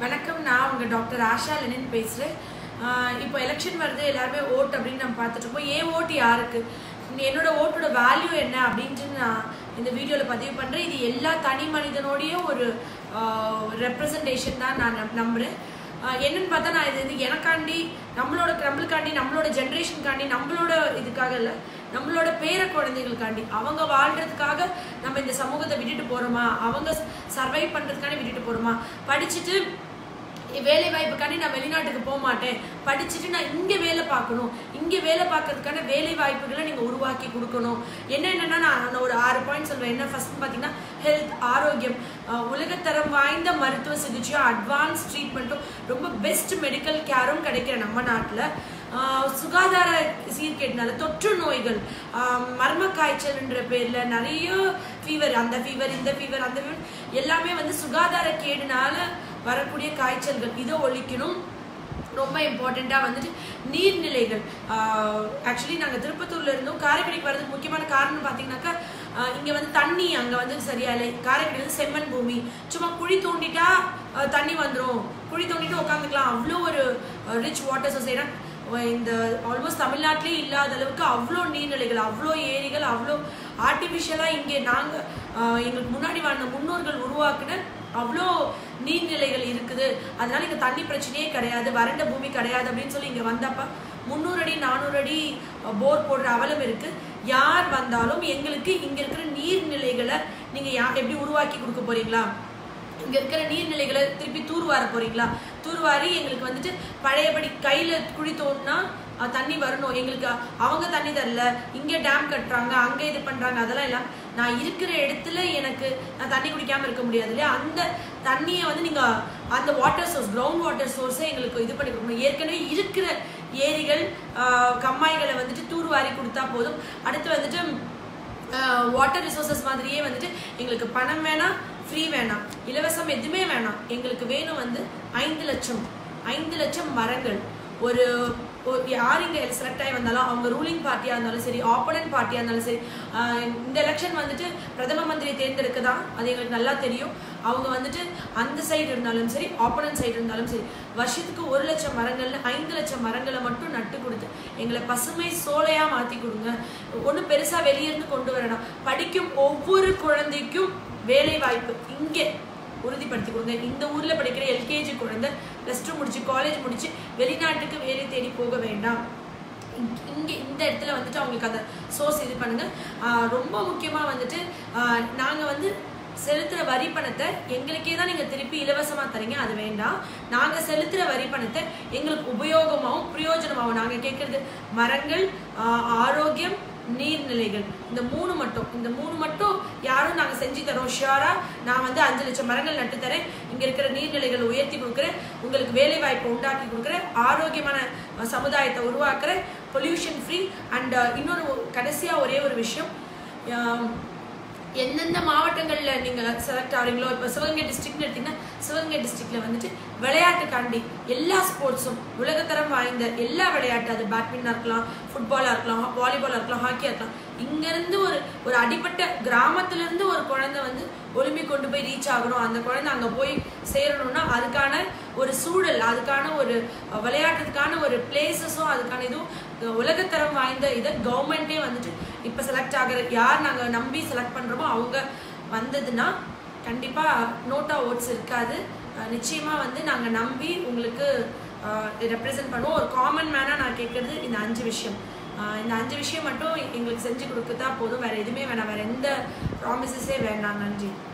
வணக்கம் நான் உங்கள் டாக்டர் ஆஷா லெனின் பேசுகிறேன் இப்போ எலெக்ஷன் வருது எல்லாருமே ஓட் அப்படின்னு நம்ம பார்த்துட்டு இருக்கோம் ஏன் ஓட்டு யாருக்கு என்னோட ஓட்டோட வேல்யூ என்ன அப்படின்ட்டு நான் இந்த வீடியோவில் பதிவு பண்ணுறேன் இது எல்லா தனி மனிதனோடைய ஒரு ரெப்ரசன்டேஷன் தான் நான் நம்- நம்புறேன் ஆஹ் என்னன்னு பார்த்தா நான் இது வந்து எனக்காண்டி நம்மளோட நம்மளுக்காண்டி நம்மளோட ஜென்ரேஷனுக்காண்டி நம்மளோட இதுக்காக இல்லை நம்மளோட பேர குழந்தைகளுக்காண்டி அவங்க வாழ்றதுக்காக நம்ம இந்த சமூகத்தை விட்டுட்டு போறோமா அவங்க சர்வை பண்றதுக்காண்டி விட்டுட்டு போறோமா படிச்சுட்டு வேலை வாய்ப்புக்காண்டி நான் வெளிநாட்டுக்கு போக மாட்டேன் படிச்சுட்டு நான் இங்க வேலை பார்க்கணும் இங்க வேலை பார்க்கறதுக்கான வேலை வாய்ப்புகளை நீங்க உருவாக்கி கொடுக்கணும் என்ன என்னன்னா நான் நான் ஒரு ஆறு பாயிண்ட் சொல்வேன் என்ன ஃபர்ஸ்ட் பாத்தீங்கன்னா ஹெல்த் ஆரோக்கியம் அஹ் உலகத்தரம் வாய்ந்த மருத்துவ சிகிச்சையும் அட்வான்ஸ் ட்ரீட்மெண்ட்டும் ரொம்ப பெஸ்ட் மெடிக்கல் கேரும் கிடைக்கிற நம்ம நாட்டில் சுகாதார சீர்கேட்டினால தொற்று நோய்கள் ஆஹ் மர்ம காய்ச்சல்ன்ற பேர்ல நிறைய ஃபீவர் அந்த ஃபீவர் இந்த ஃபீவர் அந்த ஃபீவர் எல்லாமே வந்து சுகாதார கேடுனால வரக்கூடிய காய்ச்சல்கள் இதை ஒழிக்கணும் ரொம்ப இம்பார்ட்டண்ட்டாக வந்துட்டு நீர்நிலைகள் ஆக்சுவலி நாங்கள் திருப்பத்தூர்ல இருந்தோம் காரைக்குடிக்கு வரதுக்கு முக்கியமான காரணம் பார்த்தீங்கன்னாக்கா இங்கே வந்து தண்ணி அங்கே வந்து சரியா இல்லை காரைக்குடி வந்து செம்மண் பூமி சும்மா குழி தோண்டிட்டா ஆஹ் தண்ணி வந்துடும் குழி தோண்டிட்டு உட்காந்துக்கலாம் அவ்வளோ ஒரு ரிச் வாட்டர் சொசைட்டி இந்த ஆல்மோஸ்ட் தமிழ்நாட்டிலே இல்லாத அளவுக்கு அவ்வளோ நீர்நிலைகள் அவ்வளோ ஏரிகள் அவ்வளோ ஆர்டிஃபிஷியலாக இங்கே நாங்கள் எங்களுக்கு முன்னாடி வாழ்ந்த முன்னோர்கள் உருவாக்குன அவ்வளோ நீர்நிலைகள் இருக்குது அதனால இங்கே தண்ணி பிரச்சனையே கிடையாது வறண்ட பூமி கிடையாது அப்படின்னு சொல்லி இங்கே வந்தப்ப முந்நூறு அடி நானூறு அடி போர் போடுற அவலம் இருக்கு யார் வந்தாலும் எங்களுக்கு இங்க இருக்கிற நீர்நிலைகளை நீங்க யா எப்படி உருவாக்கி கொடுக்க போறீங்களா இங்க இருக்கிற நீர்நிலைகளை திருப்பி தூர்வார போறீங்களா தூர்வாரி எங்களுக்கு வந்துட்டு பழையபடி கையில குழி தோண்டினா அஹ், தண்ணி வரணும் எங்களுக்கு அவங்க தண்ணி தரல இங்க டேம் கட்டுறாங்க அங்க இது பண்றாங்க அதெல்லாம் எல்லாம் நான் இருக்கிற இடத்துல எனக்கு நான் தண்ணி குடிக்காம இருக்க முடியாது இல்லையா அந்த தண்ணியை வந்து நீங்க அந்த வாட்டர் சோர்ஸ் கிரவுண்ட் வாட்டர் சோர்ஸை எங்களுக்கு இது பண்ணி கொடுக்கணும் ஏற்கனவே இருக்கிற ஏரிகள் அஹ், கம்மாய்களை வந்துட்டு தூர்வாரி கொடுத்தா போதும் அடுத்து வந்துட்டு வாட்டர் ரிசோர்சஸ் மாதிரியே வந்துட்டு எங்களுக்கு பணம் வேணாம் ஃப்ரீ வேணாம் இலவசம் எதுவுமே வேணாம் எங்களுக்கு வேணும் வந்து ஐந்து லட்சம் ஐந்து லட்சம் மரங்கள் ஒரு ஒரு- யார் இங்கே செலக்ட் ஆகி வந்தாலும் அவங்க ரூலிங் பார்ட்டியாக இருந்தாலும் சரி ஆப்போனன்ட் பார்ட்டியாக இருந்தாலும் சரி ஆஹ் இந்த எலெக்ஷன் வந்துட்டு பிரதம மந்திரி தேர்ந்தெடுக்க தான் அது எங்களுக்கு நல்லா தெரியும் அவங்க வந்துட்டு அந்த சைடு இருந்தாலும் சரி ஆப்போனன்ட் சைடு இருந்தாலும் சரி வருஷத்துக்கு ஒரு லட்சம் மரங்கள்ல ஐந்து லட்சம் மரங்களை மட்டும் நட்டு கொடுத்து எங்களை பசுமை சோலையா மாத்தி கொடுங்க ஒன்றும் பெருசா வெளியிருந்து கொண்டு வரணும் படிக்கும் ஒவ்வொரு குழந்தைக்கும் வேலை வாய்ப்பு இங்கே உறுதிப்படுத்தி கொடுங்க இந்த ஊர்ல படிக்கிற எல்கேஜி குழந்தை ப்ளஸ் டூ முடிச்சு காலேஜ் முடிச்சு வெளிநாட்டுக்கு வேலை தேடி போக வேண்டாம் இங்க- இங்க இந்த இடத்துல வந்துட்டு அவங்களுக்கு அந்த சோர்ஸ் இது பண்ணுங்க ஆஹ் ரொம்ப முக்கியமா வந்துட்டு ஆஹ் நாங்க வந்து செலுத்துற வரி பணத்தை எங்களுக்கே தான் நீங்க திருப்பி இலவசமா தரீங்க அது வேண்டாம் நாங்க செலுத்துற வரி பணத்தை எங்களுக்கு உபயோகமாகவும் பிரயோஜனமாகவும் நாங்க கேட்கறது மரங்கள் ஆஹ் ஆரோக்கியம் நீர்நிலைகள் இந்த மூணு மட்டும் இந்த மூணு மட்டும் யாரும் நாங்க செஞ்சு தரோம் ஷியோரா நான் வந்து அஞ்சு லட்சம் மரங்கள் நட்டு தரேன் இங்க இருக்கிற நீர்நிலைகளை உயர்த்தி கொடுக்குறேன் உங்களுக்கு வேலை வாய்ப்பை உண்டாக்கி கொடுக்குறேன் ஆரோக்கியமான அஹ், சமுதாயத்தை உருவாக்குறேன் பொல்யூஷன் ஃப்ரீ அண்ட் இன்னொரு ஒரு- கடைசியா ஒரே ஒரு விஷயம் ஆம், எந்தெந்த மாவட்டங்கள்ல நீங்க செலக்ட் ஆகிறீங்களோ இப்போ சிவகங்கை டிஸ்ட்ரிக்ட்னு எடுத்தீங்கன்னா சிவகங்கை டிஸ்ட்ரிக்ட்ல வந்துட்டு விளையாட்டுக்காண்டி எல்லா ஸ்போர்ட்ஸும் உலகத்தரம் வாய்ந்த எல்லா விளையாட்டு அது பேட்மிண்டனா இருக்கலாம் ஃபுட்பாலா இருக்கலாம் வாலிபாலா இருக்கலாம் ஹாக்கியா இருக்கலாம் இங்க இருந்து ஒரு ஒரு அடிப்பட்ட கிராமத்துல இருந்து ஒரு குழந்தை வந்து ஒலிம்பிக் கொண்டு போய் ரீச் ஆகணும் அந்த குழந்தை அங்க போய் சேரணும்னா அதுக்கான ஒரு சூழல் அதுக்கான ஒரு அஹ், விளையாட்டுறதுக்கான ஒரு பிளேசஸும் அதுக்கான இதுவும் அஹ், உலகத்தரம் வாய்ந்த இதை கவர்மெண்ட்டே வந்துட்டு இப்ப செலக்ட் ஆகிற யார் நாங்க நம்பி செலக்ட் பண்றோமோ அவங்க வந்ததுன்னா கண்டிப்பா நோட்டா ஓட்ஸ் இருக்காது அஹ், நிச்சயமா வந்து நாங்க நம்பி உங்களுக்கு ரெப்ரசென்ட் பண்ணுவோம் ஒரு காமன் மேனா நான் கேட்கறது இந்த அஞ்சு விஷயம் அஹ், இந்த அஞ்சு விஷயம் மட்டும் எங்களுக்கு செஞ்சு கொடுக்கத்தா போதும் வேற எதுவுமே வேணாம் வேற எந்த ப்ராமிசஸே வேண்டாம் நன்றி